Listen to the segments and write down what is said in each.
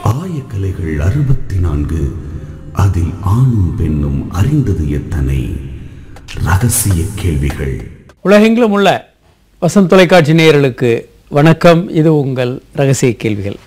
ஆயக்கலைகள் அறுபத்தி நான்கு அதில் ஆணும் பெண்ணும் அறிந்தது எத்தனை ரகசிய கேள்விகள் உலகெங்கிலும் உள்ள வசந்த் தொலைக்காட்சி நேயர்களுக்கு வணக்கம் இது உங்கள் ரகசிய கேள்விகள்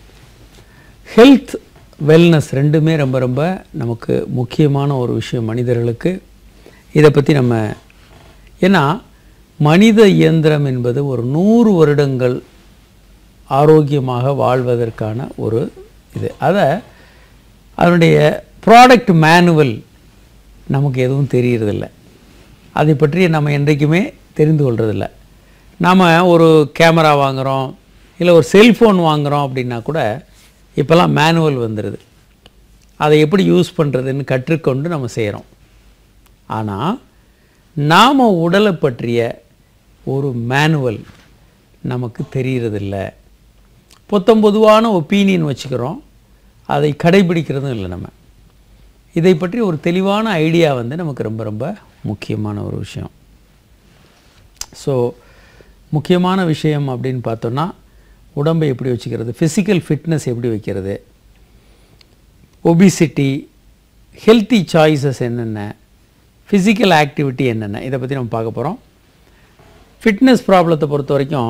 ஹெல்த் வெல்னஸ் ரெண்டுமே ரொம்ப ரொம்ப நமக்கு முக்கியமான ஒரு விஷயம் மனிதர்களுக்கு இதை பற்றி நம்ம ஏன்னா மனித இயந்திரம் என்பது ஒரு நூறு வருடங்கள் ஆரோக்கியமாக வாழ்வதற்கான ஒரு இது அதை அதனுடைய ப்ராடக்ட் மேனுவல் நமக்கு எதுவும் தெரியறதில்ல அதை பற்றி நம்ம என்றைக்குமே தெரிந்து கொள்றதில்ல நாம் ஒரு கேமரா வாங்குகிறோம் இல்லை ஒரு செல்ஃபோன் வாங்குகிறோம் அப்படின்னா கூட இப்போல்லாம் மேனுவல் வந்துடுது அதை எப்படி யூஸ் பண்ணுறதுன்னு கற்றுக்கொண்டு நம்ம செய்கிறோம் ஆனால் நாம் உடலை பற்றிய ஒரு மேனுவல் நமக்கு தெரியறதில்ல பொத்தம் பொதுவான ஒப்பீனியன் வச்சுக்கிறோம் அதை கடைபிடிக்கிறதும் இல்லை நம்ம இதை பற்றி ஒரு தெளிவான ஐடியா வந்து நமக்கு ரொம்ப ரொம்ப முக்கியமான ஒரு விஷயம் ஸோ முக்கியமான விஷயம் அப்படின்னு பார்த்தோன்னா உடம்பை எப்படி வச்சுக்கிறது ஃபிசிக்கல் ஃபிட்னஸ் எப்படி வைக்கிறது ஒபிசிட்டி ஹெல்த்தி சாய்ஸஸ் என்னென்ன ஃபிசிக்கல் ஆக்டிவிட்டி என்னென்ன இதை பற்றி நம்ம பார்க்க போகிறோம் ஃபிட்னஸ் ப்ராப்ளத்தை பொறுத்த வரைக்கும்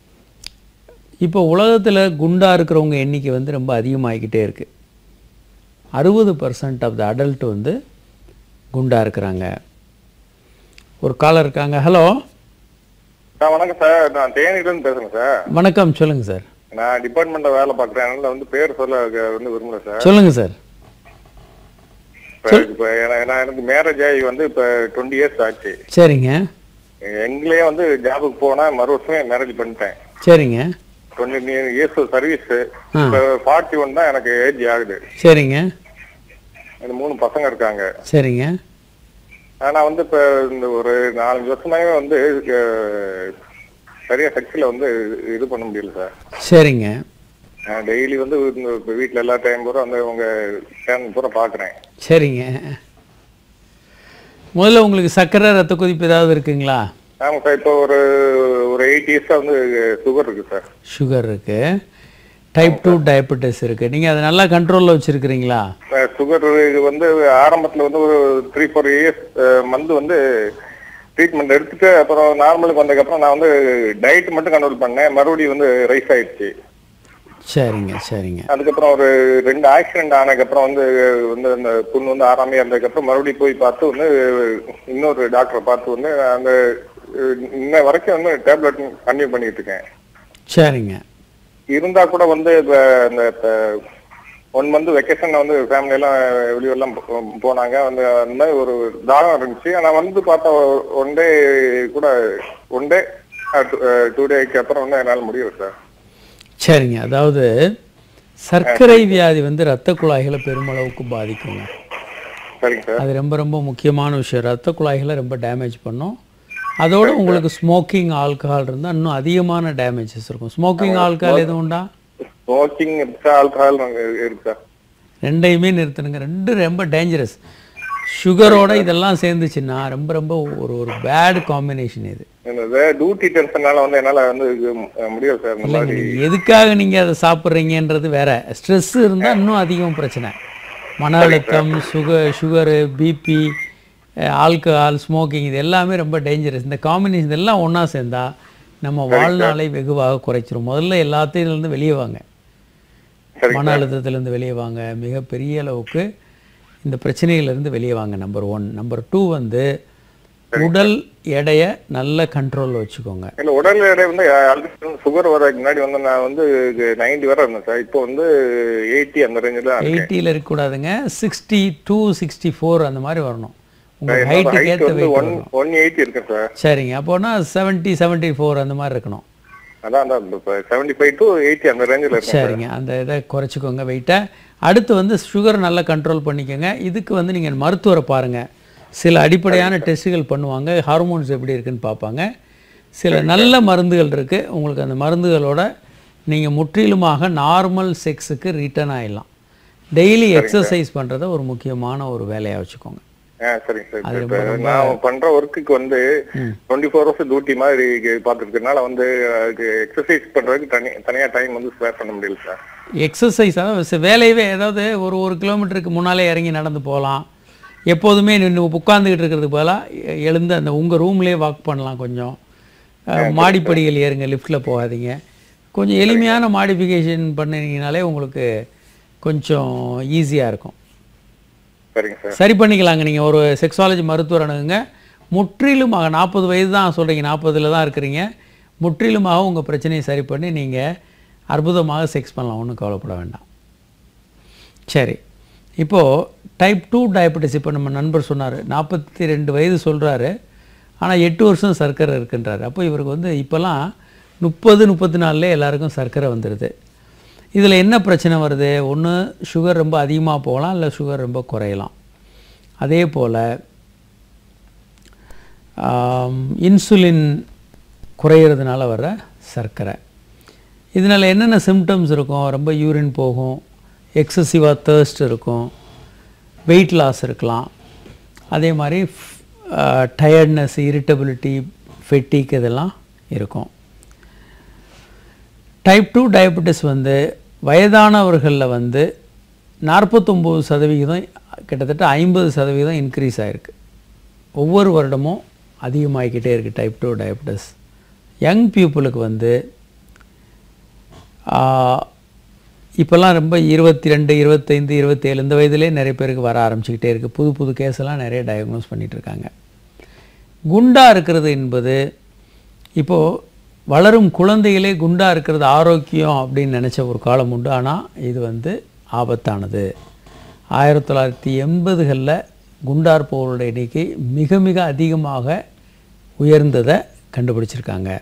இப்போ உலகத்தில் குண்டாக இருக்கிறவங்க எண்ணிக்கை வந்து ரொம்ப அதிகமாகிக்கிட்டே இருக்குது அறுபது பர்சன்ட் ஆஃப் த அடல்ட் வந்து குண்டாக இருக்கிறாங்க ஒரு காலர் இருக்காங்க ஹலோ சார் வணக்கம் சார் நான் தேனியிலேருந்து பேசுறேன் சார் வணக்கம் சொல்லுங்கள் சார் நான் டிபார்ட்மெண்ட்ல வேலை பார்க்குறேன் அதனால வந்து பேர் சொல்ல க- வந்து விரும்பல சார் சொல்லுங்கள் சார் இப்போ இப்போ என- நான் எனக்கு மேரேஜ் ஆகி வந்து இப்போ டுவெண்ட்டி இயர்ஸ் ஆச்சு சரிங்க எங்களே வந்து ஜாபுக்கு போனா மறு வருஷமே மேரேஜ் பண்ணிட்டேன் சரிங்க டுவெண்ட்டி இயர்ஸ் சர்வீஸ் ஆ. இப்போ ஃபார்ட்டி ஒன் தான் எனக்கு ஏஜ் ஆகுது சரிங்க எனக்கு மூணு பசங்க இருக்காங்க சரிங்க ஆனா வந்து இப்போ இந்த ஒரு நாலஞ்சு வருஷமாவே வந்து அஹ், சரியா செக்ஸில் வந்து இது பண்ண முடியல சார் சரிங்க நான் டெய்லி வந்து இந்த இப்ப வீட்ல எல்லா டைம் பூரா வந்து உங்க சேனல் பூரா பாக்குறேன் சரிங்க முதல்ல உங்களுக்கு சர்க்கரை ரத்த கொதிப்பு ஏதாவது இருக்குங்களா ஆமா சார் இப்போ ஒரு ஒரு எயிட் இயர்ஸா வந்து சுகர் இருக்கு சார் சுகர் இருக்குது டைப் டூ டயபெட்டிஸ் இருக்குது நீங்கள் அதை நல்லா கண்ட்ரோலில் வச்சுருக்கிறீங்களா சுகர் இது வந்து ஆரம்பத்துல வந்து ஒரு த்ரீ ஃபோர் இயர்ஸ் மந்த் வந்து ட்ரீட்மெண்ட் எடுத்துட்டு அப்புறம் நார்மலுக்கு வந்ததுக்கப்புறம் நான் வந்து டயட் மட்டும் கண்ட்ரோல் பண்ணேன் மறுபடியும் வந்து ரைஸ் ஆயிடுச்சு சரிங்க சரிங்க அதுக்கப்புறம் ஒரு ரெண்டு ஆக்சிடென்ட் ஆனதுக்கப்புறம் வந்து வந்து அந்த புண்ணு வந்து ஆறாமையா இருந்ததுக்கப்புறம் மறுபடியும் போய் பார்த்து வந்து இன்னொரு டாக்டரை பார்த்து வந்து அந்த இன்ன வரைக்கும் வந்து டேப்லெட் கன்டினியூ பண்ணிட்டு இருக்கேன் சரிங்க இருந்தா கூட வந்து இப்ப இந்த ஒன் மந்த் வெக்கேஷன் வந்து ஃபேமிலி எல்லாம் வெளியூர்லாம் போ- போனாங்க வந்து அந்த மாதிரி ஒரு தாகம் இருந்துச்சு ஆனா வந்து பார்த்தா ஒன் டே கூட ஒன் டே டூ டேக்கு அப்புறம் வந்து என்னால முடியல சார் சரிங்க அதாவது சர்க்கரை வியாதி வந்து இரத்த குழாய்களை பெருமளவுக்கு பாதிக்குங்க சரிங்க சார் அது ரொம்ப ரொம்ப முக்கியமான விஷயம் இரத்த குழாய்களை ரொம்ப டேமேஜ் பண்ணும் அதோட உங்களுக்கு ஸ்மோக்கிங் ஆல்கஹால் இருந்தால் இன்னும் அதிகமான டேமேஜஸ் இருக்கும் ஸ்மோக்கிங் ஆல்கஹால் எதுவும் உண்டா ஸ்மோக்கிங் இருக்கா ஆல்கஹால் இருக்கு சார் ரெண்டையுமே நிறுத்தணுங்க ரெண்டும் ரொம்ப டேஞ்சரஸ் சுகரோட இதெல்லாம் சேர்ந்துச்சுன்னா ரொம்ப ரொம்ப ஒரு ஒரு பேட் காம்பினேஷன் இது இந்த டியூட்டி டென்ஷனால வந்து என்னால வந்து இது மு- முடியல சார் இந்த இல்லைங்க மாதிரி நீங்கள் எதுக்காக நீங்கள் அதை சாப்பிட்றீங்கன்றது வேற ஸ்ட்ரெஸ் இருந்தால் இன்னும் அதிகம் பிரச்சனை மன அழுத்தம் sugar sugar BP alcohol smoking இது எல்லாமே ரொம்ப டேஞ்சரஸ் இந்த காம்பினேஷன் எல்லாம் ஒன்றா சேர்ந்தா நம்ம வாழ்நாளை வெகுவாக குறைச்சிரும் முதல்ல எல்லாத்தையும் இருந்து வெளியே வாங்க சரிங்க மன அழுத்தத்திலேருந்து வெளியே வாங்க மிகப்பெரிய அளவுக்கு இந்த பிரச்சனையிலேருந்து வெளியே வாங்க நம்பர் ஒன் நம்பர் டூ வந்து உடல் எடையை நல்ல கண்ட்ரோலில் வச்சுக்கோங்க இல்ல உடல் எடை வந்து சுகர் வரதுக்கு முன்னாடி வந்து நான் வந்து நைன்டி வரை இருந்தேன் சார் இப்போ வந்து எயிட்டி அந்த ரேஞ்சில் தான் இருக்கேன் எயிட்டியில் இருக்கக்கூடாதுங்க சிக்ஸ்டி டூ சிக்ஸ்டி ஃபோர் அந்த மாதிரி வரணும் உங்கள் என்னோட ஹைட்டுக்கு height ஏற்ற வந்து வெயிட் ஒன் வரணும் ஒன் எயிட்டி இருக்கேன் சார் சரிங்க அப்போனா செவன்ட்டி செவன்ட்டி ஃபோர் அந்த மாதிரி இருக்கணும் அதான் அதான் இப்போ செவன்டி ஃபைவ் டு எயிட்டி அந்த ரேஞ்சில் இருக்கேன் சரிங்க அந்த இதை குறைச்சிக்கோங்க வெயிட்டை அடுத்து வந்து சுகர் நல்லா கண்ட்ரோல் பண்ணிக்கோங்க இதுக்கு வந்து நீங்கள் மருத்துவரை பாருங்கள் சில அடிப்படையான டெஸ்ட்டுகள் பண்ணுவாங்க ஹார்மோன்ஸ் எப்படி இருக்குன்னு பார்ப்பாங்க சில நல்ல மருந்துகள் இருக்குது உங்களுக்கு அந்த மருந்துகளோட நீங்கள் முற்றிலுமாக நார்மல் செக்ஸுக்கு ரிட்டர்ன் ஆயிடலாம் டெய்லி எக்ஸசைஸ் பண்ணுறத ஒரு முக்கியமான ஒரு வேலையாக வச்சுக்கோங்க ஆ சரிங்க சார் இப்ப நான் பண்ற ஒர்க்குக்கு வந்து டுவெண்ட்டி ஃபோர் ஹவர்ஸ் டியூட்டி மாதிரி பார்த்துருக்கனால வந்து அதுக்கு எக்ஸசைஸ் பண்றதுக்கு தனி தனியா டைம் வந்து ஸ்பேர் பண்ண முடியல சார் எக்ஸசைஸ் அதாவது ச- வேலையவே ஏதாவது ஒரு ஒரு கிலோமீட்டருக்கு முன்னாலே இறங்கி நடந்து போகலாம் எப்போதுமே நின்று உட்காந்துக்கிட்டு இருக்கிறதுக்கு பதிலாக எழுந்து அந்த உங்கள் ரூம்லேயே வாக் பண்ணலாம் கொஞ்சம் அஹ், மாடிப்படிகள் ஏறுங்க லிஃப்ட்டில் போகாதீங்க கொஞ்சம் எளிமையான மாடிஃபிகேஷன் பண்ணினீங்கனாலே உங்களுக்கு கொஞ்சம் ஈஸியாக இருக்கும் சரிங்க சார் சரி பண்ணிக்கலாங்க நீங்கள் ஒரு செக்ஸாலஜி மருத்துவர் அணுகுங்க முற்றிலுமாக நாற்பது வயது தான் சொல்கிறீங்க நாற்பதில் தான் இருக்கிறீங்க முற்றிலுமாக உங்கள் பிரச்சனையை சரி பண்ணி நீங்கள் அற்புதமாக செக்ஸ் பண்ணலாம் ஒன்றும் கவலைப்பட வேண்டாம் சரி இப்போது டைப் டூ டயபெட்டிஸ் இப்போ நம்ம நண்பர் சொன்னார் நாற்பத்தி ரெண்டு வயது சொல்கிறாரு ஆனால் எட்டு வருஷம் சர்க்கரை இருக்குன்றாரு அப்போ இவருக்கு வந்து இப்போல்லாம் முப்பது முப்பத்தி நாலுலே எல்லாருக்கும் சர்க்கரை வந்துடுது இதில் என்ன பிரச்சனை வருது ஒன்று சுகர் ரொம்ப அதிகமாக போகலாம் இல்லை சுகர் ரொம்ப குறையலாம் அதே போல் இன்சுலின் குறையிறதுனால வர சர்க்கரை இதனால் என்னென்ன சிம்டம்ஸ் இருக்கும் ரொம்ப யூரின் போகும் எக்ஸசிவாக தேர்ஸ்ட் இருக்கும் வெயிட் லாஸ் இருக்கலாம் அதே மாதிரி டயர்ட்னஸ் இரிட்டபிலிட்டி ஃபெட்டிக் இதெல்லாம் இருக்கும் டைப் டூ டயபெட்டிஸ் வந்து வயதானவர்களில் வந்து நாற்பத்தொம்போது சதவிகிதம் கிட்டத்தட்ட ஐம்பது சதவீதம் இன்க்ரீஸ் ஆகிருக்கு ஒவ்வொரு வருடமும் அதிகமாகிக்கிட்டே இருக்குது டைப் டூ டயபெட்டிஸ் யங் பீப்புளுக்கு வந்து ஆஹ், இப்போல்லாம் ரொம்ப இருபத்தி ரெண்டு இருபத்தைந்து இருபத்தேழு இந்த வயதிலே நிறைய பேருக்கு வர ஆரம்பிச்சுக்கிட்டே இருக்குது புது புது கேஸெல்லாம் நிறைய டயக்னோஸ் பண்ணிட்டு இருக்காங்க குண்டா இருக்கிறது என்பது இப்போது வளரும் குழந்தைகளே குண்டா இருக்கிறது ஆரோக்கியம் அப்படின்னு நினச்ச ஒரு காலம் உண்டு ஆனால் இது வந்து ஆபத்தானது ஆயிரத்தி தொள்ளாயிரத்தி எண்பதுகளில் குண்டார்பவர்களோட எண்ணிக்கை மிக மிக அதிகமாக உயர்ந்ததை கண்டுபிடிச்சிருக்காங்க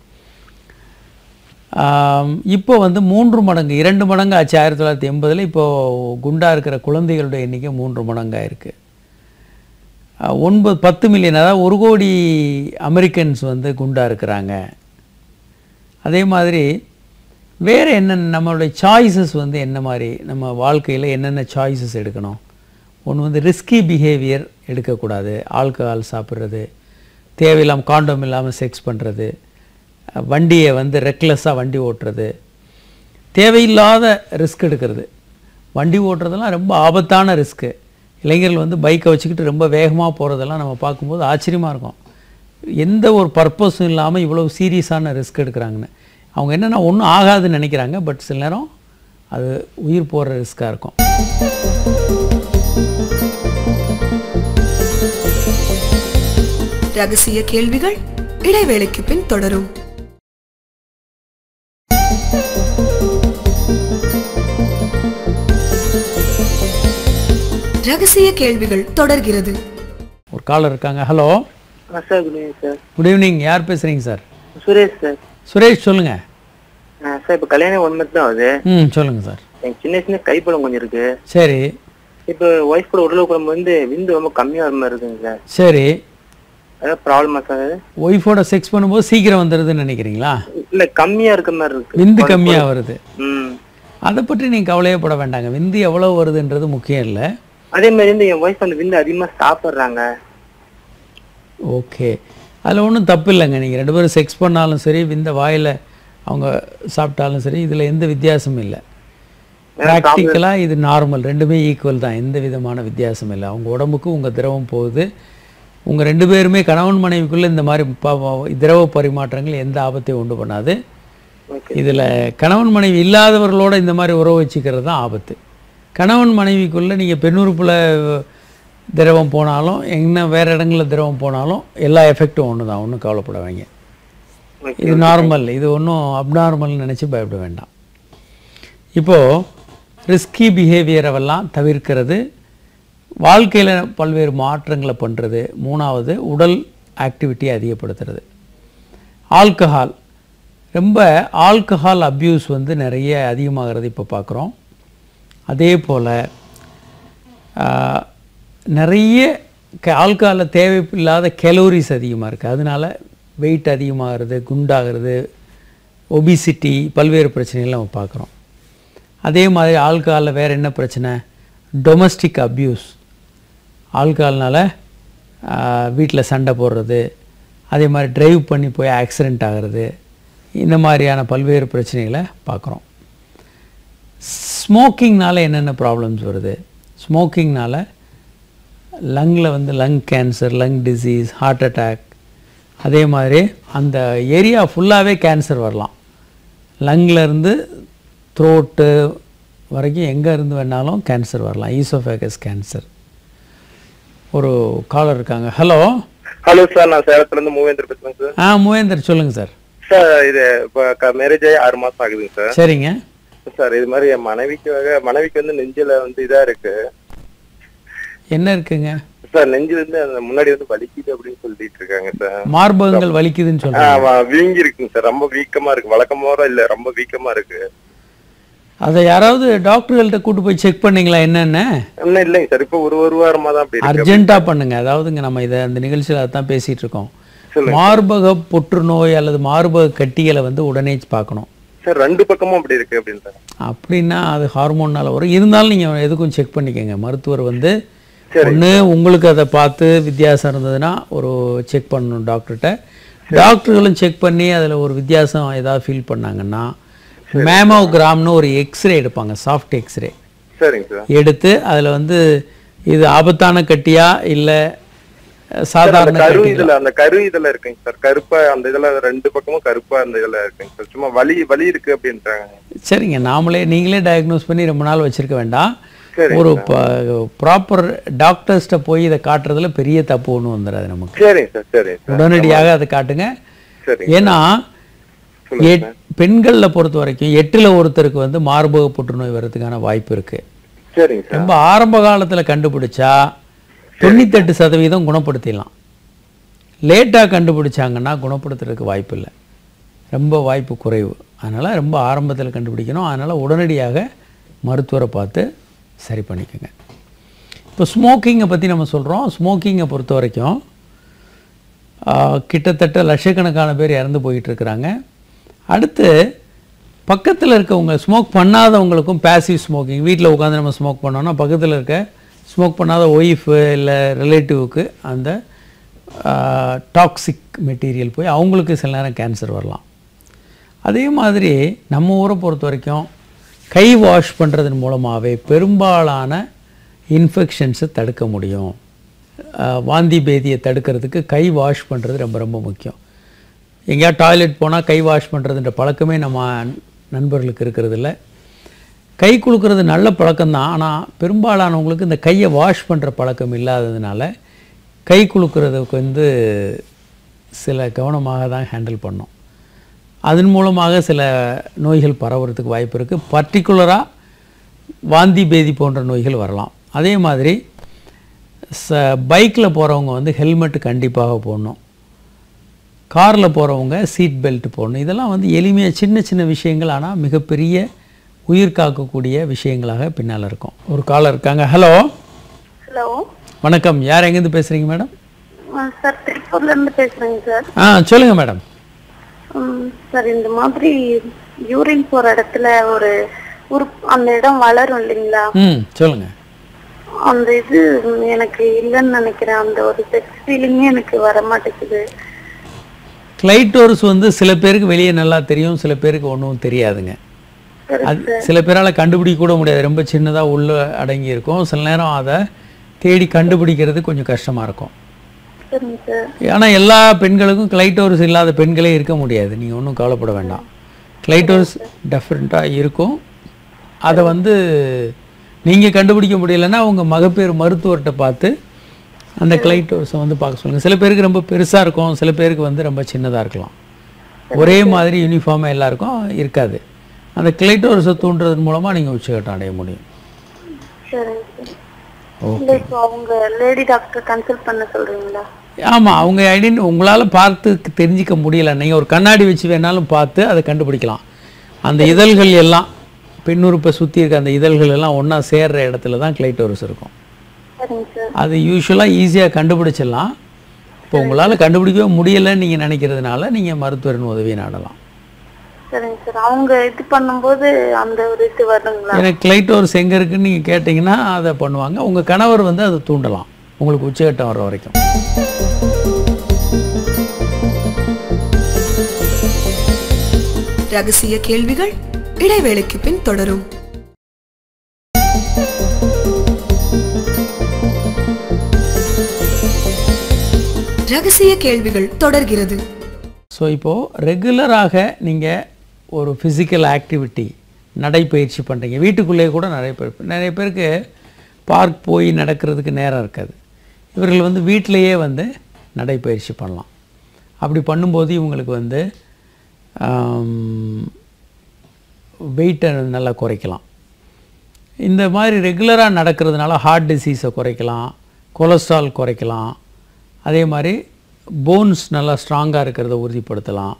ஆம், இப்போ வந்து மூன்று மடங்கு இரண்டு மடங்கு ஆச்சு ஆயிரத்தி தொள்ளாயிரத்தி எண்பதில் இப்போது குண்டா இருக்கிற குழந்தைகளோட எண்ணிக்கை மூன்று மடங்காக இருக்குது அஹ் ஒன்பது பத்து மில்லியன் அதாவது ஒரு கோடி அமெரிக்கன்ஸ் வந்து குண்டா இருக்கிறாங்க அதே மாதிரி வேறு என்னென்ன நம்மளுடைய சாய்ஸஸ் வந்து என்ன மாதிரி நம்ம வாழ்க்கையில் என்னென்ன சாய்ஸஸ் எடுக்கணும் ஒன்று வந்து ரிஸ்கி பிஹேவியர் எடுக்கக்கூடாது ஆல்கஹால் சாப்பிட்றது தேவையில்லாமல் காண்டம் இல்லாமல் செக்ஸ் பண்ணுறது வண்டியை வந்து ரெக்லெஸ்ஸாக வண்டி ஓட்டுறது தேவையில்லாத ரிஸ்க் எடுக்கிறது வண்டி ஓட்டுறதெல்லாம் ரொம்ப ஆபத்தான ரிஸ்க்கு இளைஞர்கள் வந்து பைக்கை வச்சுக்கிட்டு ரொம்ப வேகமாக போகிறதெல்லாம் நம்ம பார்க்கும்போது ஆச்சரியமாக இருக்கும் எந்த ஒரு பர்பஸும் இல்லாமல் இவ்வளோ சீரியஸான ரிஸ்க் எடுக்கிறாங்கன்னு அவங்க என்னென்னா ஒன்றும் ஆகாதுன்னு நினைக்கிறாங்க பட் சில நேரம் அது உயிர் போகிற ரிஸ்க்காக இருக்கும் ரகசிய கேள்விகள் இடைவேளைக்கு பின் தொடரும் ரகசிய கேள்விகள் தொடர்கிறது ஒரு காலர் இருக்காங்க ஹலோ ஆ sir good evening sir good evening யார் பேசுகிறீங்க சார் சுரேஷ் சார் சுரேஷ் சொல்லுங்கள் ஆ சார் இப்போ கல்யாணம் ஒன் மந்த் தான் ஆகுது ம் சொல்லுங்கள் சார் எனக்கு சின்ன சின்ன கைப்பழம் கொஞ்சம் இருக்கு சரி இப்போ ஒய்ஃப் கூட உடல் குழம்பு வந்து விந்து ரொம்ப கம்மியாக வர மாதிரி இருக்குங்க சார் சரி அதாவது ப்ராப்ளமா சார் அது? ஒய்ஃபோட செக்ஸ் பண்ணும்போது சீக்கிரம் வந்துடுதுன்னு நினைக்கிறீங்களா இல்ல கம்மியா இருக்க மாதிரி இருக்கு விந்து கம்மியாக வருது ம் அதை பற்றி நீங்கள் கவலையப்பட வேண்டாங்க விந்து எவ்வளோ வருதுன்றது முக்கியம் இல்லை அதே மாதிரி வந்து என் ஒய்ஃப் அந்த விந்து அதிகமா சாப்பிடுறாங்க ஓகே அதில் ஒன்றும் தப்பு இல்லைங்க நீங்கள் ரெண்டு பேரும் செக்ஸ் பண்ணாலும் சரி விந்த வாயில் அவங்க சாப்பிட்டாலும் சரி இதில் எந்த வித்தியாசமும் இல்லை ப்ராக்டிக்கலாக இது நார்மல் ரெண்டுமே ஈக்குவல் தான் எந்த விதமான வித்தியாசம் இல்லை அவங்க உடம்புக்கு உங்கள் திரவம் போகுது உங்கள் ரெண்டு பேருமே கணவன் மனைவிக்குள்ளே இந்த மாதிரி ப- ப- திரவ பரிமாற்றங்கள் எந்த ஆபத்தையும் உண்டு பண்ணாது ஓகே இதில் கணவன் மனைவி இல்லாதவர்களோட இந்த மாதிரி உறவு வச்சுக்கிறது தான் ஆபத்து கணவன் மனைவிக்குள்ளே நீங்கள் பெண்ணுறுப்பில் திரவம் போனாலும் என்ன வேறு இடங்களில் திரவம் போனாலும் எல்லா எஃபெக்ட்டும் ஒன்று தான் ஒன்றும் கவலைப்பட வேங்க ஓகே இது நார்மல் இது ஒன்றும் அப்நார்மல்னு நினச்சி பயப்பட வேண்டாம் இப்போது ரிஸ்கி பிஹேவியரவெல்லாம் தவிர்க்கிறது வாழ்க்கையில் பல்வேறு மாற்றங்களை பண்ணுறது மூணாவது உடல் ஆக்டிவிட்டியை அதிகப்படுத்துறது ஆல்கஹால் ரொம்ப ஆல்கஹால் அப்யூஸ் வந்து நிறைய அதிகமாகிறது இப்போ பார்க்குறோம் அதே போல் நிறைய ஆல்கஹாலில் தேவையில்லாத கெலோரிஸ் அதிகமாக இருக்குது அதனால வெயிட் அதிகமாகிறது குண்டாகிறது ஒபிசிட்டி பல்வேறு பிரச்சனைகள் நம்ம பார்க்குறோம் அதே மாதிரி ஆல்கஹாலில் வேறு என்ன பிரச்சனை டொமஸ்டிக் அப்யூஸ் ஆல்கஹால்னால வீட்டில் சண்டை போடுறது அதே மாதிரி டிரைவ் பண்ணி போய் ஆக்சிடெண்ட் ஆகிறது இந்த மாதிரியான பல்வேறு பிரச்சனைகளை பார்க்குறோம் ஸ்மோக்கிங்னால என்னென்ன ப்ராப்ளம்ஸ் வருது ஸ்மோக்கிங்னால லங்கில் வந்து lung cancer lung disease heart attack அதே மாதிரி அந்த ஏரியா ஃபுல்லாகவே கேன்சர் வரலாம் லங்கில் இருந்து த்ரோட்டு வரைக்கும் எங்கே இருந்து வேணாலும் கேன்சர் வரலாம் ஈசோஃபேகஸ் கேன்சர் ஒரு காலர் இருக்காங்க ஹலோ ஹலோ சார் நான் சேலத்துல இருந்து மூவேந்தர் பேசுறேன் சார் ஆ மூவேந்தர் சொல்லுங்கள் சார் சார் இது இப்போ மேரேஜ் ஆகி ஆறு மாசம் ஆகுதுங்க சார் சரிங்க சார் இது மாதிரி என் மனைவிக்காக மனைவிக்கு வந்து நெஞ்சில வந்து இதா இருக்கு என்ன இருக்குங்க சார் நெஞ்சு வந்து அந்த முன்னாடி வந்து வலிக்குது அப்படின்னு சொல்லிட்டு இருக்காங்க சார் மார்பகங்கள் வலிக்குதுன்னு ஆ, சொல்கிறாங்க வ- வீங்கி இருக்குங்க சார் ரொம்ப வீக்கமா இருக்கு வழக்கமாக இல்ல ரொம்ப வீக்கமா இருக்கு அதை யாராவது டாக்டர்கள்ட்ட கூட்டு போய் செக் பண்ணீங்களா என்னென்ன இன்னும் இல்லைங்க சார் இப்போ ஒரு ஒரு வாரமா தான் அப்படி இருக்கு அர்ஜென்ட்டாக பண்ணுங்க அதாவதுங்க நம்ம இதை அந்த நிகழ்ச்சியில் அதான் பேசிகிட்டு இருக்கோம் சொல்லுங்க. மார்பக புற்றுநோய் அல்லது மார்பக கட்டிகளை வந்து உடனே பார்க்கணும் சார் ரெண்டு பக்கமும் அப்படி இருக்கு அப்படின்னு சார் அப்படின்னா அது ஹார்மோனால் வரும் இருந்தாலும் நீங்கள் எதுக்கும் செக் பண்ணிக்கோங்க மருத்துவர் வந்து ஒன்று உங்களுக்கு அதை பார்த்து வித்தியாசம் இருந்ததுன்னா ஒரு செக் பண்ணணும் டாக்டர்கிட்ட டாக்டர்களும் செக் பண்ணி அதில் ஒரு வித்தியாசம் ஏதாவது ஃபீல் பண்ணாங்கன்னா மேமோகிராம்னு ஒரு எக்ஸ்ரே எடுப்பாங்க சாஃப்ட் எக்ஸ்ரே சரிங்க சார் எடுத்து அதில் வந்து இது ஆபத்தான கட்டியா இல்லை அந்த சாதாரண கரு கட்டி இதுல அந்த கரு இதுல இருக்குங்க சார் கருப்பா அந்த இதுல ரெண்டு பக்கமும் கருப்பா அந்த இதுல இருக்குங்க சார் சும்மா வலி வலி இருக்கு அப்படின்றாங்க சரிங்க நாமளே நீங்களே டயக்னோஸ் பண்ணி ரொம்ப நாள் வச்சிருக்க வேண்டாம் சரிங்க ஒரு ப்ராப்பர் டாக்டர்ஸ்ட்ட போய் இதை காட்டுறதுல பெரிய தப்பு ஒன்றும் வந்துடாது நமக்கு சரிங்க சார் சரிங்க சார் உடனடியாக அதை காட்டுங்க சரிங்க ஏன்னா சொல்லுங்க எட் பெண்களில் பொறுத்த வரைக்கும் எட்டில் ஒருத்தருக்கு வந்து மார்பக புற்றுநோய் வர்றதுக்கான வாய்ப்பு இருக்கு சரிங்க சார் ரொம்ப ஆரம்ப காலத்தில் கண்டுபிடிச்சா தொண்ணூத்தெட்டு சதவீதம் குணப்படுத்திடலாம் லேட்டாக கண்டுபிடிச்சாங்கன்னா குணப்படுத்துறதுக்கு வாய்ப்பு இல்லை ரொம்ப வாய்ப்பு குறைவு அதனால் ரொம்ப ஆரம்பத்தில் கண்டுபிடிக்கணும் அதனால் உடனடியாக மருத்துவரை பார்த்து சரி பண்ணிக்கோங்க இப்போ ஸ்மோக்கிங்கை பற்றி நம்ம சொல்கிறோம் ஸ்மோக்கிங்கை பொறுத்த வரைக்கும் ஆஹ், கிட்டத்தட்ட லட்சக்கணக்கான பேர் இறந்து போயிட்டு இருக்கிறாங்க அடுத்து பக்கத்தில் இருக்கவங்க ஸ்மோக் பண்ணாதவங்களுக்கும் பேசிவ் ஸ்மோக்கிங் வீட்டில் உட்காந்து நம்ம ஸ்மோக் பண்ணோம்னா பக்கத்தில் இருக்க ஸ்மோக் பண்ணாத ஒய்ஃபு இல்லை ரிலேட்டிவுக்கு அந்த டாக்ஸிக் மெட்டீரியல் போய் அவங்களுக்கு சில நேரம் கேன்சர் வரலாம் அதே மாதிரி நம்ம ஊரை பொறுத்த வரைக்கும் கை வாஷ் பண்ணுறதன் மூலமாகவே பெரும்பாலான இன்ஃபெக்ஷன்ஸை தடுக்க முடியும் ஆஹ் வாந்தி பேதியை தடுக்கிறதுக்கு கை வாஷ் பண்ணுறது ரொம்ப ரொம்ப முக்கியம் எங்கேயாவது டாய்லெட் போனால் கை வாஷ் பண்ணுறதுன்ற பழக்கமே நம்ம நண்பர்களுக்கு இருக்கிறது இல்ல கை குலுக்கிறது நல்ல பழக்கம்தான் ஆனால் பெரும்பாலானவங்களுக்கு இந்த கையை வாஷ் பண்ணுற பழக்கம் இல்லாததுனால கை குலுக்கிறதுக்கு வந்து சில கவனமாக தான் ஹேண்டில் பண்ணோம் அதன் மூலமாக சில நோய்கள் பரவுறதுக்கு வாய்ப்பு இருக்குது பர்டிகுலராக வாந்தி பேதி போன்ற நோய்கள் வரலாம் அதே மாதிரி ச பைக்கில் போகிறவங்க வந்து ஹெல்மெட் கண்டிப்பாக போடணும் காரில் போகிறவங்க சீட் பெல்ட் போடணும் இதெல்லாம் வந்து எளிமையாக சின்ன சின்ன விஷயங்கள் ஆனால் மிகப்பெரிய உயிர் காக்கக்கூடிய விஷயங்களாக பின்னால் இருக்கும் ஒரு காலர் இருக்காங்க ஹலோ ஹலோ வணக்கம் யார் எங்கேருந்து பேசுகிறீங்க மேடம் சார் திருப்பூர்ல இருந்து பேசுறேங்க சார் ஆ சொல்லுங்கள் மேடம் ம், சார் இந்த மாதிரி யூரின் போற இடத்துல ஒரு உறுப் அந்த இடம் வளரும் இல்லைங்களா ம் சொல்லுங்கள் அந்த இது எனக்கு இல்லைன்னு நினைக்கிறேன் அந்த ஒரு செக்ஸ் ஃபீலிங்கே எனக்கு வர மாட்டேங்குது கிளைட்டோர்ஸ் வந்து சில பேருக்கு வெளியே நல்லா தெரியும் சில பேருக்கு ஒன்றும் தெரியாதுங்க சரி அது சில பேரால் கண்டுபிடிக்க கூட முடியாது ரொம்ப சின்னதாக உள்ள அடங்கி இருக்கும் சில நேரம் அதை தேடி கண்டுபிடிக்கிறது கொஞ்சம் கஷ்டமாக இருக்கும் சரிங்க சார் ஆனால் எல்லா பெண்களுக்கும் கிளைட்டோர்ஸ் இல்லாத பெண்களே இருக்க முடியாது நீங்கள் ஒன்றும் கவலைப்பட வேண்டாம் கிளைட்டோர்ஸ் டெஃபரெண்ட்டாக இருக்கும் அதை வந்து நீங்கள் கண்டுபிடிக்க முடியலன்னா உங்கள் மகப்பேறு மருத்துவர்கிட்ட பார்த்து அந்த கிளைட்டோர்ஸை வந்து பார்க்க சொல்லுங்கள் சில பேருக்கு ரொம்ப பெருசாக இருக்கும் சில பேருக்கு வந்து ரொம்ப சின்னதாக இருக்கலாம் ஒரே மாதிரி யூனிஃபார்மாக எல்லாருக்கும் இருக்காது அந்த கிளைட்டோர்ஸை தூண்டுறதன் மூலமாக நீங்கள் உச்சகட்டம் அடைய முடியும் சரிங்க சார் இல்ல இப்போ அவங்க லேடி டாக்டர் கன்சல்ட் பண்ண சொல்றீங்களா ஆமாம் அவங்க ஐடென்டி உங்களால் பார்த்து தெரிஞ்சிக்க முடியல நீங்கள் ஒரு கண்ணாடி வச்சு வேணாலும் பார்த்து அதை கண்டுபிடிக்கலாம் அந்த இதழ்கள் எல்லாம் பெண்ணுறுப்பை சுற்றி இருக்க அந்த இதழ்கள் எல்லாம் ஒன்றா சேர்ற இடத்துல தான் கிளைட்டோரஸ் இருக்கும் சரிங்க சார் அது யூஸ்வலாக ஈஸியாக கண்டுபிடிச்சிடலாம் இப்போ உங்களால் கண்டுபிடிக்கவே முடியலைன்னு நீங்கள் நினைக்கிறதுனால நீங்கள் மருத்துவரின் உதவியை நாடலாம் சரிங்க சார் அவங்க இது பண்ணும்போது அந்த ஒரு இது வருங்களா எனக்கு கிளைட்டோர்ஸ் எங்கே இருக்குன்னு நீங்கள் கேட்டிங்கன்னா அதை பண்ணுவாங்க உங்கள் கணவர் வந்து அதை தூண்டலாம் உங்களுக்கு உச்சகட்டம் வர வரைக்கும் ரகசிய கேள்விகள் இடைவேளைக்கு பின் தொடரும் ரகசிய கேள்விகள் தொடர்கிறது ஸோ இப்போது ரெகுலராக நீங்கள் ஒரு ஃபிசிக்கல் ஆக்டிவிட்டி நடைப்பயிற்சி பண்ணுறீங்க வீட்டுக்குள்ளேயே கூட நிறைய பேர் நிறைய பேருக்கு பார்க் போய் நடக்கிறதுக்கு நேரம் இருக்காது இவர்கள் வந்து வீட்டிலேயே வந்து நடைப்பயிற்சி பண்ணலாம் அப்படி பண்ணும்போது இவங்களுக்கு வந்து வெயிட்டை நல்லா குறைக்கலாம் இந்த மாதிரி ரெகுலராக நடக்கிறதுனால ஹார்ட் டிசீஸை குறைக்கலாம் கொலஸ்ட்ரால் குறைக்கலாம் அதே மாதிரி போன்ஸ் நல்லா ஸ்ட்ராங்காக இருக்கிறத உறுதிப்படுத்தலாம்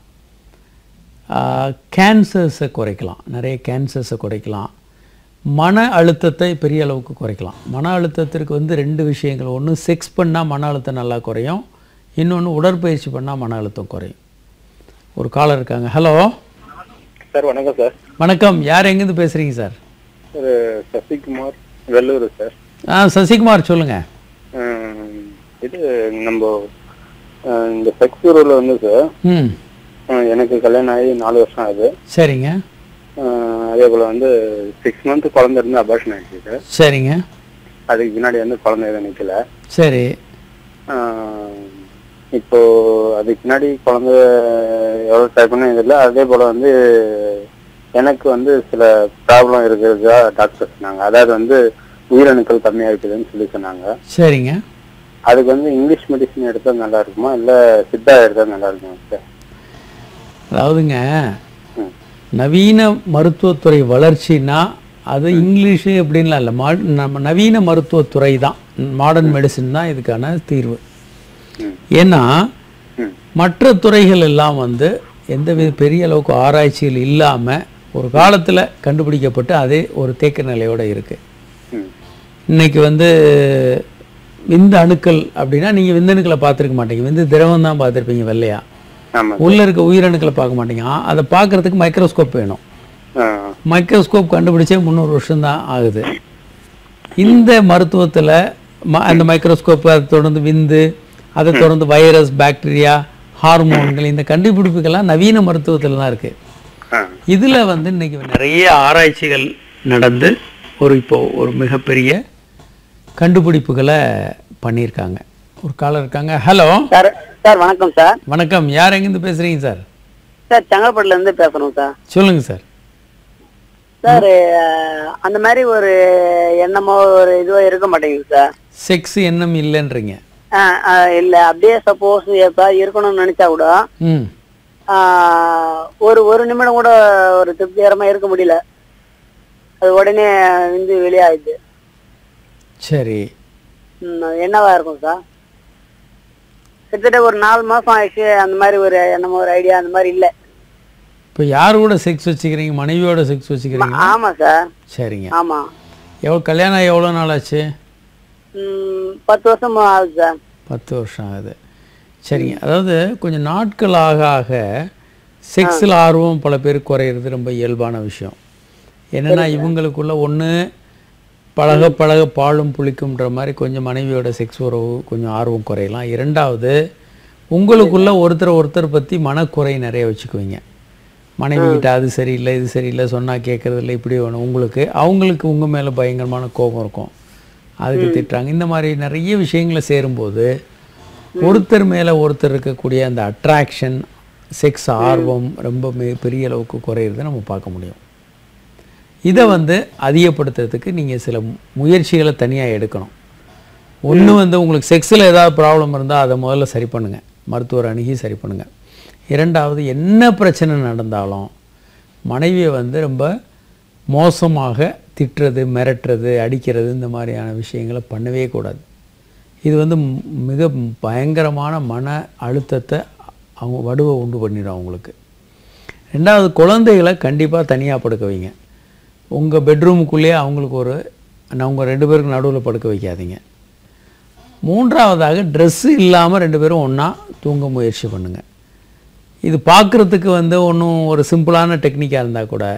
கேன்சர்ஸை குறைக்கலாம் நிறைய கேன்சர்ஸை குறைக்கலாம் மன அழுத்தத்தை பெரிய அளவுக்கு குறைக்கலாம் மன அழுத்தத்திற்கு வந்து ரெண்டு விஷயங்கள் ஒன்று செக்ஸ் பண்ணால் மன அழுத்தம் நல்லா குறையும் இன்னொன்று உடற்பயிற்சி பண்ணால் மன அழுத்தம் குறையும் ஒரு காலர் இருக்காங்க ஹலோ சார் வணக்கம் சார் வணக்கம் யார் எங்கேருந்து பேசுகிறீங்க சார் ஒரு சசிகுமார் வெள்ளூர் சார் ஆ சசிகுமார் சொல்லுங்கள் உம், இது நம்ம அஹ், இந்த செக்ஸ் உறவுல வந்து சார் ம் அஹ், எனக்கு கல்யாணம் ஆகி நாலு வருஷம் ஆகுது சரிங்க அஹ், அதே போல வந்து சிக்ஸ் மந்த் குழந்தை இருந்து அபார்ஷன் ஆயிடுச்சு சார் சரிங்க அதுக்கு பின்னாடி வந்து குழந்தை எதுவும் நிக்கல சரி ஆஹ் இப்போ அதுக்கு பின்னாடி குழந்தை எவ்வளவு ட்ரை பண்ண இதில்ல அதே போல வந்து எனக்கு வந்து சில ப்ராப்ளம் இருக்கிறதா டாக்டர் சொன்னாங்க அதாவது வந்து உயிரணுக்கள் கம்மியா இருக்குதுன்னு சொல்லி சொன்னாங்க சரிங்க அதுக்கு வந்து இங்கிலீஷ் மெடிசன் எடுத்தா நல்லா இருக்குமா இல்ல சித்தா எடுத்தா நல்லா இருக்குமா சார் அதாவதுங்க ம். நவீன மருத்துவத்துறை வளர்ச்சினா அது இங்கிலீஷு அப்படின்லாம் இல்லை மா நம்ம நவீன மருத்துவத்துறை தான் மாடர்ன் மெடிசின் தான் இதுக்கான தீர்வு ம். ஏன்னா ம். மற்ற துறைகள் எல்லாம் வந்து எந்தவித பெரிய அளவுக்கு ஆராய்ச்சிகள் இல்லாமல் ஒரு காலத்தில் கண்டுபிடிக்கப்பட்டு அதே ஒரு தேக்க நிலையோடு இருக்குது ம். இன்னைக்கு வந்து விந்து அணுக்கள் அப்படின்னா நீங்கள் விந்தணுக்களை பார்த்துருக்க மாட்டீங்க விந்து திரவம் தான் பார்த்துருப்பீங்க வெள்ளையா ஆமா உள்ள இருக்க உயிரணுக்களை பார்க்க மாட்டீங்க ஆ, அதை பார்க்கறதுக்கு மைக்ரோஸ்கோப் வேணும் ஆஹ் மைக்ரோஸ்கோப் கண்டுபிடிச்சே முந்நூறு வருஷம் தான் ஆகுது இந்த மருத்துவத்தில் ம அந்த மைக்ரோஸ்கோப் அதை தொடர்ந்து விந்து அதை தொடர்ந்து வைரஸ் பாக்டீரியா ஹார்மோன்கள் இந்த கண்டுபிடிப்புகள்லாம் நவீன மருத்துவத்தில் தான் இருக்குது ஆஹ் இதில் வந்து இன்னைக்கு நிறைய ஆராய்ச்சிகள் நடந்து ஒரு இப்போ ஒரு மிகப்பெரிய கண்டுபிடிப்புகளை பண்ணியிருக்காங்க ஒரு காலர் இருக்காங்க ஹலோ சார் சார் வணக்கம் சார் வணக்கம் யார் எங்கேருந்து பேசுகிறீங்க சார் சார் செங்கல்பட்டுல இருந்து பேசுறோம் சார் சொல்லுங்கள் சார் சார் அஹ், அந்த மாதிரி ஒரு எண்ணமோ ஒரு இதுவோ இருக்க மாட்டேங்குது சார் செக்ஸ் எண்ணம் இல்லைன்றீங்க அஹ், அஹ், இல்ல அப்படியே சப்போஸ் எப்ப இருக்கணும்னு நினைச்சா கூட ம் அஹ், ஒரு ஒரு நிமிடம் கூட ஒரு திருப்திகரமா இருக்க முடியல அது உடனே வந்து வெளியாகுது சரி ம், அது என்னவா இருக்கும் சார் கிட்டத்தட்ட ஒரு நாலு மாசம் ஆயிடுச்சு அந்த மாதிரி ஒரு எண்ணமோ ஒரு ஐடியா அந்த மாதிரி இல்ல இப்போ யார் கூட செக்ஸ் வச்சுக்கிறீங்க மனைவியோட செக்ஸ் வச்சுக்கிறீங்க ஆமா சார் சரிங்க ஆமா எவ்வளோ கல்யாணம் ஆகி எவ்வளோ நாள் ஆச்சு ம், பத்து வருஷம் ஆகுது சார் பத்து வருஷம் ஆகுது சரிங்க அதாவது கொஞ்சம் நாட்கள் ஆக ஆக செக்ஸில் ஆர்வம் பல பேருக்கு குறையிறது ரொம்ப இயல்பான விஷயம் என்னென்னா இவங்களுக்குள்ள ஒன்று பழக பழக பாலும் புளிக்கும்ன்ற மாதிரி கொஞ்சம் மனைவியோட செக்ஸ் உறவு கொஞ்சம் ஆர்வம் குறையலாம் இரண்டாவது உங்களுக்குள்ள ஒருத்தர் ஒருத்தர் பற்றி மனக்குறை நிறைய வச்சுக்குவீங்க மனைவி கிட்ட அது சரியில்லை இது சரியில்லை சொன்னால் கேட்கறது இல்லை இப்படி வேணும் உங்களுக்கு அவங்களுக்கு உங்கள் மேலே பயங்கரமான கோபம் இருக்கும் அதுக்கு திட்டுறாங்க இந்த மாதிரி நிறைய விஷயங்களை சேரும்போது ஒருத்தர் மேலே ஒருத்தர் இருக்கக்கூடிய அந்த அட்ராக்ஷன் செக்ஸ் ஆர்வம் ரொம்ப மிக பெரிய அளவுக்கு குறையிறதை நம்ம பார்க்க முடியும் இதை வந்து அதிகப்படுத்துறதுக்கு நீங்கள் சில முயற்சிகளை தனியாக எடுக்கணும் ஒன்று வந்து உங்களுக்கு செக்ஸில் ஏதாவது ப்ராப்ளம் இருந்தால் அதை முதல்ல சரி பண்ணுங்கள் மருத்துவர் அணுகி சரி பண்ணுங்கள் இரண்டாவது என்ன பிரச்சனை நடந்தாலும் மனைவியை வந்து ரொம்ப மோசமாக திட்டுறது மிரட்டுறது அடிக்கிறது இந்த மாதிரியான விஷயங்களை பண்ணவே கூடாது இது வந்து ம்- மிக பயங்கரமான மன அழுத்தத்தை அவங்க வடுவை உண்டு பண்ணிடும் அவங்களுக்கு ரெண்டாவது குழந்தைகளை கண்டிப்பாக தனியாக படுக்க வைங்க உங்கள் பெட்ரூமுக்குள்ளேயே அவங்களுக்கு ஒரு நான் உங்கள் ரெண்டு பேருக்கு நடுவில் படுக்க வைக்காதீங்க மூன்றாவதாக ட்ரெஸ்ஸு இல்லாமல் ரெண்டு பேரும் ஒன்றா தூங்க முயற்சி பண்ணுங்கள் இது பார்க்குறதுக்கு வந்து ஒன்றும் ஒரு சிம்பிளான டெக்னிக்காக இருந்தால் கூட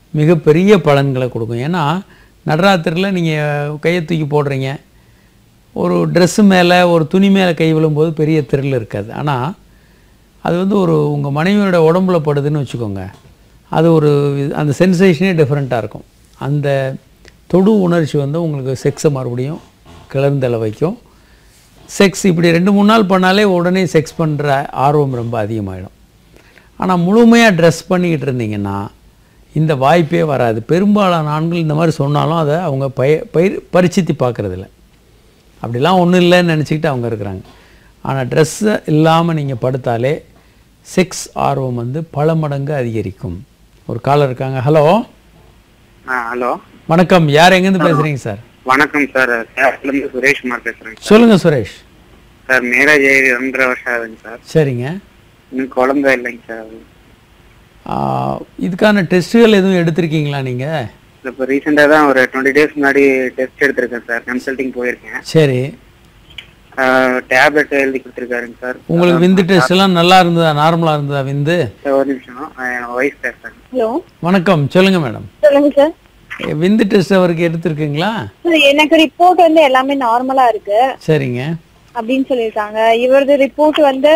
மிகப்பெரிய பலன்களை கொடுக்கும் ஏன்னா நடராத்திரியில் நீங்கள் கையை தூக்கி போடுறீங்க ஒரு ட்ரெஸ்ஸு மேலே ஒரு துணி மேலே கை விழும்போது பெரிய த்ரில் இருக்காது ஆனால் அது வந்து ஒரு உங்கள் மனைவியோட உடம்புல படுதுன்னு வச்சுக்கோங்க அது ஒரு இது- அந்த சென்சேஷனே டிஃப்ரெண்ட்டாக இருக்கும் அந்த தொடு உணர்ச்சி வந்து உங்களுக்கு செக்ஸை மறுபடியும் கிளர்ந்தள வைக்கும் செக்ஸ் இப்படி ரெண்டு மூணு நாள் பண்ணாலே உடனே செக்ஸ் பண்ணுற ஆர்வம் ரொம்ப அதிகமாகிடும் ஆனால் முழுமையாக ட்ரெஸ் பண்ணிக்கிட்டு இருந்தீங்கன்னா இந்த வாய்ப்பே வராது பெரும்பாலான ஆண்கள் இந்த மாதிரி சொன்னாலும் அதை அவங்க பய பயிர் பரிச்சித்து பார்க்குறதில்ல அப்படிலாம் ஒன்றும் இல்லைன்னு நினச்சிக்கிட்டு அவங்க இருக்கிறாங்க ஆனால் ட்ரெஸ்ஸை இல்லாமல் நீங்கள் படுத்தாலே செக்ஸ் ஆர்வம் வந்து பல மடங்கு அதிகரிக்கும் ஒரு காலர் இருக்காங்க ஹலோ ஹலோ வணக்கம் யார் எங்கேருந்து பேசுகிறீங்க சார் வணக்கம் சார் சேலத்துலேருந்து சுரேஷ்குமார் பேசுகிறேங்க சொல்லுங்கள் சுரேஷ் சார் மேரேஜ் ஆகி ரெண்டரை வருஷம் ஆகுதுங்க சார் சரிங்க இன்னும் குழந்தை இல்லைங்க சார் ஆ, இதுக்கான டெஸ்ட்டுகள் எதுவும் எடுத்திருக்கீங்களா நீங்கள் இப்போ ரீசெண்டாக தான் ஒரு டுவெண்ட்டி டேஸ் முன்னாடி டெஸ்ட் எடுத்திருக்கேன் சார் கன்சல்டிங் போயிருக்கேன் சரி டேப்லெட் எழுதி கொடுத்துருக்காருங்க சார் உங்களுக்கு விந்து டெஸ்ட் எல்லாம் நல்லா இருந்ததா நார்மலாக இருந்ததா விந்து சார் ஒரு நிமிஷம் என் ஒய்ஃப் பேசுகிறேன் ஹலோ வணக்கம் சொல்லுங்கள் மேடம் சொல்லுங்க சார் விந்து டெஸ்ட் அவருக்கு எடுத்திருக்கீங்களா சார் எனக்கு ரிப்போர்ட் வந்து எல்லாமே நார்மலா இருக்கு சரிங்க அப்படின்னு சொல்லியிருக்காங்க இவரது ரிப்போர்ட் வந்து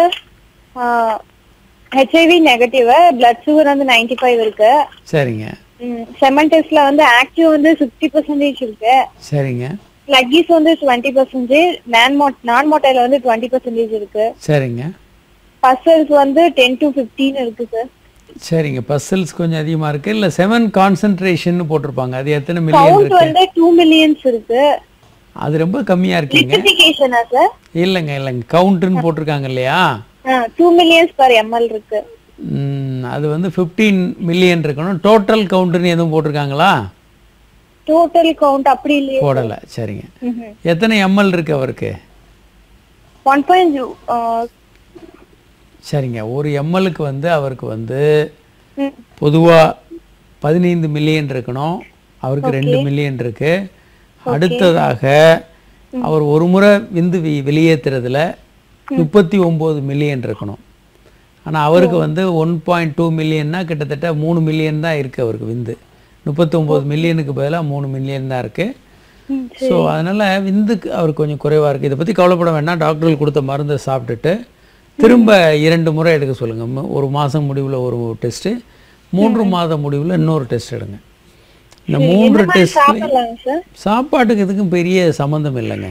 ஹெச்ஐவி நெகட்டிவ் பிளட் சுகர் வந்து 95 ஃபைவ் இருக்கு சரிங்க செமன் டெஸ்ட்ல வந்து ஆக்டிவ் வந்து சிக்ஸ்டி பர்சன்டேஜ் இருக்கு சரிங்க லக்கீஸ் வந்து டுவெண்ட்டி பர்சன்டேஜ் நான் மோட் நான் மோட்டைல வந்து டுவெண்ட்டி பர்சன்டேஜ் இருக்கு சரிங்க பசல்ஸ் வந்து டென் டு ஃபிஃப்டீன் இருக்கு சார் சரிங்க பசல்ஸ் கொஞ்சம் அதிகமாக இருக்குது இல்லை செவன் கான்சன்ட்ரேஷன் போட்டிருப்பாங்க அது எத்தனை மில்லியன் கவுண்ட் இருக்கு வந்து டூ மில்லியன்ஸ் இருக்கு அது ரொம்ப கம்மியாக இருக்கீங்க லிக்விஃபிகேஷனா சார் இல்லைங்க இல்லைங்க கவுண்ட்டுன்னு போட்டிருக்காங்க இல்லையா டூ மில்லியன்ஸ் பர் எம்எல் இருக்கு ம், அது வந்து ஃபிஃப்டீன் மில்லியன் இருக்கணும் டோட்டல் கவுண்ட்டுன்னு எதுவும் போட்டிருக்காங்களா டோட்டல் கவுண்ட் அப்படி இல்லையே போடலை சரிங்க எத்தனை எம்எல் இருக்கு அவருக்கு ஒன் பாயிண்ட் சரிங்க ஒரு எம்எல்லுக்கு வந்து அவருக்கு வந்து பொதுவாக பதினைந்து மில்லியன் இருக்கணும் அவருக்கு ரெண்டு மில்லியன் இருக்கு அடுத்ததாக அவர் ஒரு முறை விந்து வி- வெளியேத்துறதுல முப்பத்தி ஒம்பது மில்லியன் இருக்கணும் ஆனால் அவருக்கு வந்து ஒன் பாயிண்ட் டூ மில்லியன்னா கிட்டத்தட்ட மூணு மில்லியன் தான் இருக்குது அவருக்கு விந்து முப்பத்தொம்போது மில்லியனுக்கு பதிலாக மூணு மில்லியன் தான் இருக்குது ஸோ அதனால் விந்துக்கு அவருக்கு கொஞ்சம் குறைவாக இருக்குது இதை பற்றி கவலைப்பட வேண்டாம் டாக்டர்கள் கொடுத்த மருந்தை சாப்பிட்டுட்டு திரும்ப இரண்டு முறை எடுக்க சொல்லுங்கள் ஒரு மாதம் முடிவில் ஒரு டெஸ்ட்டு மூன்று மாத முடிவில் இன்னொரு டெஸ்ட் எடுங்க இந்த மூன்று டெஸ்ட் சாப்பிடலாங்க சார் சாப்பாட்டுக்கு இதுக்கும் பெரிய சம்மந்தம் இல்லைங்க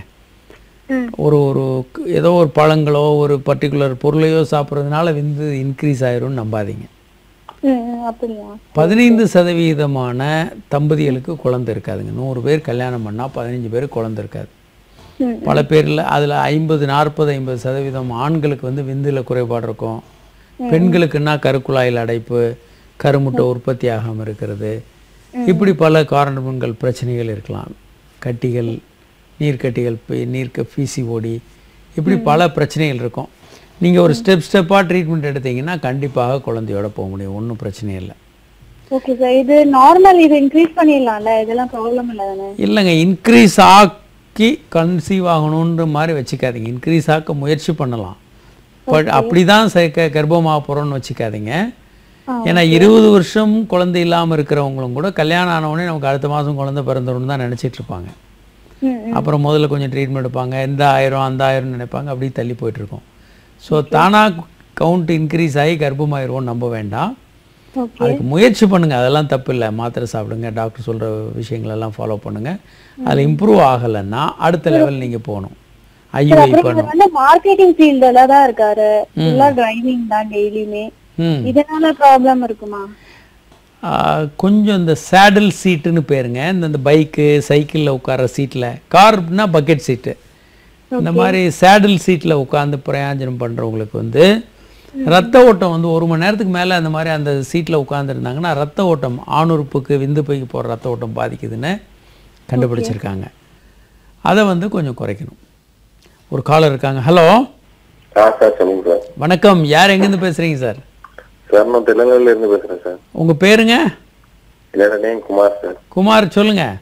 ஒரு ஒரு க- ஏதோ ஒரு பழங்களோ ஒரு பர்டிகுலர் பொருளையோ சாப்பிட்றதுனால விந்து இன்க்ரீஸ் ஆயிரும்னு நம்பாதீங்க ம், ம், அப்படியா பதினைந்து சதவீதமான தம்பதிகளுக்கு குழந்தை இருக்காதுங்க நூறு பேர் கல்யாணம் பண்ணால் பதினஞ்சு பேர் குழந்தை இருக்காது ம். பல பேரில் அதில் ஐம்பது நாற்பது ஐம்பது சதவீதம் ஆண்களுக்கு வந்து விந்துல குறைபாடு இருக்கும் பெண்களுக்குன்னா கருக்குழாயில் அடைப்பு கருமுட்டை உற்பத்தி ஆகாமல் இருக்கிறது இப்படி பல காரணங்கள் பிரச்சனைகள் இருக்கலாம் கட்டிகள் நீர்க்கட்டிகள் பி- நீர்க்க பிசிஓடி இப்படி பல பிரச்சனைகள் இருக்கும் நீங்கள் ஒரு ஸ்டெப் ஸ்டெப்பாக ட்ரீட்மெண்ட் எடுத்தீங்கன்னா கண்டிப்பாக குழந்தையோட போக முடியும் ஒன்றும் பிரச்சனை இல்லை ஓகே சார் இது நார்மல் இது இன்க்ரீஸ் பண்ணிடலாம்ல இதெல்லாம் ப்ராப்ளம் இல்லை தானே இல்லைங்க இன்க்ரீஸ் ஆக்கி கன்சீவ் ஆகணுன்ற மாதிரி வச்சுக்காதீங்க இன்க்ரீஸ் ஆக்க முயற்சி பண்ணலாம் பட் அப்படி தான் கர்ப்பமாக போகிறோன்னு வச்சுக்காதீங்க ஏன்னா இருபது வருஷம் குழந்தை இல்லாமல் இருக்கிறவங்களும் கூட கல்யாணம் ஆனவுடனே நமக்கு அடுத்த மாதம் குழந்தை பிறந்துடும் தான் நினச்சிட்டு இருப்பாங்க ம், அப்புறம் முதல்ல கொஞ்சம் ட்ரீட்மெண்ட் எடுப்பாங்க இந்த ஆயிரம் அந்த ஆயிரம் நினைப்பாங்க அப்படியே தள்ளி போயிட்டு இருக்கும் ஸோ தானாக கவுண்ட் இன்க்ரீஸ் ஆகி கர்ப்பமாயிருவோம் நம்ப வேண்டாம் ஓகே அதுக்கு முயற்சி பண்ணுங்க அதெல்லாம் தப்பு இல்லை மாத்திரை சாப்பிடுங்க டாக்டர் சொல்ற விஷயங்களெல்லாம் ஃபாலோ பண்ணுங்க அதில் இம்ப்ரூவ் ஆகலைன்னா அடுத்த லெவல் நீங்க போகணும் ஐயுஐ அப்புறம் இவர் பண்ணணும் வந்து மார்க்கெட்டிங் ஃபீல்டுல தான் இருக்காரு ஃபுல்லா டிரைவிங் தான் டெய்லியுமே ம் இதனால ப்ராப்ளம் இருக்குமா ஆ, கொஞ்சம் இந்த சேடில் சீட்டுன்னு பேருங்க இந்த இந்த பைக்கு சைக்கிளில் உட்கார சீட்டில் கார்னா பக்கெட் சீட்டு இந்த மாதிரி சேடில் சீட்டில் உட்காந்து பிரயாஞ்சனம் பண்ணுறவங்களுக்கு வந்து ரத்த ஓட்டம் வந்து ஒரு மணி நேரத்துக்கு மேலே அந்த மாதிரி அந்த சீட்டில் உட்காந்துருந்தாங்கன்னா ரத்த ஓட்டம் ஆணுறுப்புக்கு விந்து பைக்கு போகிற ரத்த ஓட்டம் பாதிக்குதுன்னு கண்டுபிடிச்சிருக்காங்க அதை வந்து கொஞ்சம் குறைக்கணும் ஒரு காலர் இருக்காங்க ஹலோ ஆ சார் சொல்லுங்க சார் வணக்கம் யார் எங்கேருந்து பேசுகிறீங்க சார் சார் நான் தெலுங்கானால இருந்து பேசுறேன் சார் உங்கள் பேருங்க என்னோட நேம் குமார் சார் குமார் சொல்லுங்கள்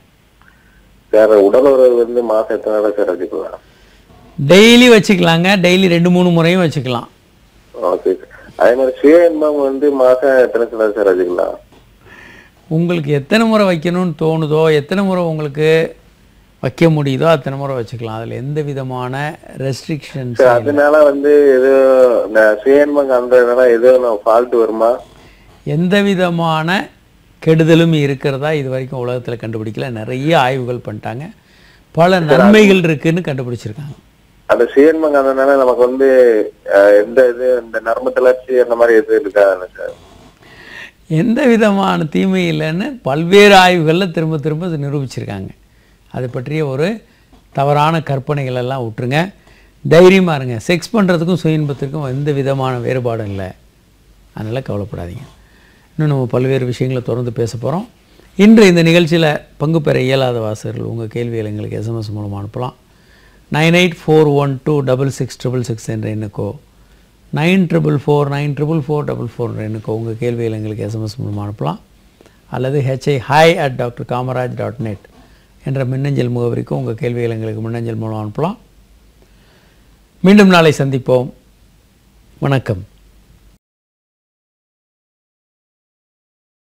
சார் உடல் உறவு வந்து மாசம் எத்தனை நாள் சார் வச்சுக்கலாம் டெய்லி வச்சுக்கலாங்க டெய்லி ரெண்டு மூணு முறையும் வச்சுக்கலாம் ஓகே சார் அதே மாதிரி சுய இன்பம் வந்து மாசம் எத்தனை நாள் சார் வச்சுக்கலாம் உங்களுக்கு எத்தனை முறை வைக்கணும்னு தோணுதோ எத்தனை முறை உங்களுக்கு வைக்க முடியுதோ அத்தனை முறை வச்சுக்கலாம் அதில் எந்த விதமான ரெஸ்ட்ரிக்ஷன்ஸ் சரி, அதனால வந்து ஏதோ இந்த சுயன்மம் காண்றதுனால ஏதோ ஃபால்ட் வருமா எந்த விதமான கெடுதலும் இருக்கிறதா இது வரைக்கும் உலகத்தில் கண்டுபிடிக்கல நிறைய ஆய்வுகள் பண்ணிட்டாங்க பல நன்மைகள் இருக்குன்னு கண்டுபிடிச்சிருக்காங்க அந்த சுயன்மம் காண்றதுனால நமக்கு வந்து அஹ், எந்த இது இந்த நரம்பு தளர்ச்சி அந்த மாதிரி எதுவும் இருக்காதுல்ல சார் எந்த விதமான தீமை இல்லைன்னு பல்வேறு ஆய்வுகளில் திரும்ப திரும்ப இது நிரூபிச்சிருக்காங்க அது பற்றிய ஒரு தவறான கற்பனைகள் எல்லாம் விட்டுருங்க தைரியமாக இருங்க செக்ஸ் பண்ணுறதுக்கும் சுய இன்பத்திற்கும் எந்த விதமான வேறுபாடும் இல்லை அதனால் கவலைப்படாதீங்க இன்னும் நம்ம பல்வேறு விஷயங்களை தொடர்ந்து பேச போகிறோம் இன்று இந்த நிகழ்ச்சியில் பங்கு பெற இயலாத வாசகர்கள் உங்கள் கேள்விகளை எங்களுக்கு எஸ்எம்எஸ் மூலமாக அனுப்பலாம் nine eight four one two double six triple six என்ற எண்ணுக்கோ nine triple four nine triple four double four என்ற எண்ணுக்கோ உங்கள் கேள்விகளை எங்களுக்கு எஸ்எம்எஸ் மூலமாக அனுப்பலாம் அல்லது H I hi at doctor Kamaraj dot net என்ற மின்னஞ்சல் முகவரிக்கு உங்கள் கேள்விகளை எங்களுக்கு மின்னஞ்சல் மூலம் அனுப்பலாம் மீண்டும் நாளை சந்திப்போம் வணக்கம்